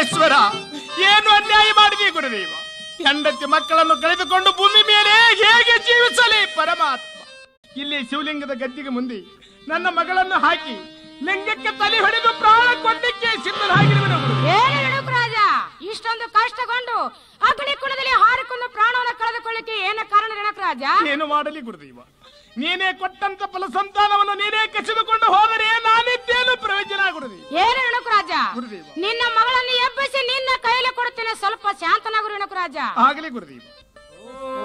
ಪರಮೇಶ್ವರ ಏನು ಅನ್ಯಾಯ ಮಾಡಿದೆ ಗುರುದೇವ ಹೆಂಡತಿ ಮಕ್ಕಳನ್ನು ಕಳೆದುಕೊಂಡು ಭೂಮಿ ಮೇಲೆ ಹೇಗೆ ಜೀವಿಸಲಿ ಪರಮಾತ್ಮ ಇಲ್ಲಿ ಶಿವಲಿಂಗದ ಗದ್ದಿಗೆ ಮುಂದೆ ನನ್ನ ಮಗಳನ್ನು ಹಾಕಿ ಲಿಂಗಕ್ಕೆ ತಲೆ ಹೊಡೆದು ಪ್ರಾಣ ಕೊಡ್ಲಿಕ್ಕೆ ಸಿದ್ಧರಾಗಿರುವನು ಗುರು. ಏನು ನಡುಕು ರಾಜ ಇಷ್ಟೊಂದು ಕಷ್ಟಗೊಂಡು ಅಗ್ನಿ ಕುಣದಲ್ಲಿ ಹಾರಿಕೊಂಡು ಪ್ರಾಣವನ್ನು ಕಳೆದುಕೊಳ್ಳಿಕ್ಕೆ ಏನು ಕಾರಣ ರಣಕ್ ರಾಜ ಏನು ಮಾಡಲಿ ಗುರುದೇವ ನೀನೇ ಕೊಟ್ಟಂತ ಫಲ ಸಂತಾನವನ್ನು ನೀನೇ ಕಸಿದುಕೊಂಡು ಹೋದರೆ ನಾನಿದ್ದೇನು ಪ್ರಯೋಜನ ಗುರುದೇವ ಏನು ನಡುಕು ರಾಜ ಗುರುದೇವ ನಿನ್ನ ಮಗಳನ್ನು ಎಬ್ಬಿಸಿ ನಿನ್ನ ಕೈಯಲ್ಲಿ ಕೊಡುತ್ತೇನೆ ಸ್ವಲ್ಪ ಶಾಂತನಾಗು ರಣಕು ರಾಜ ಆಗಲಿ ಗುರುದೇವ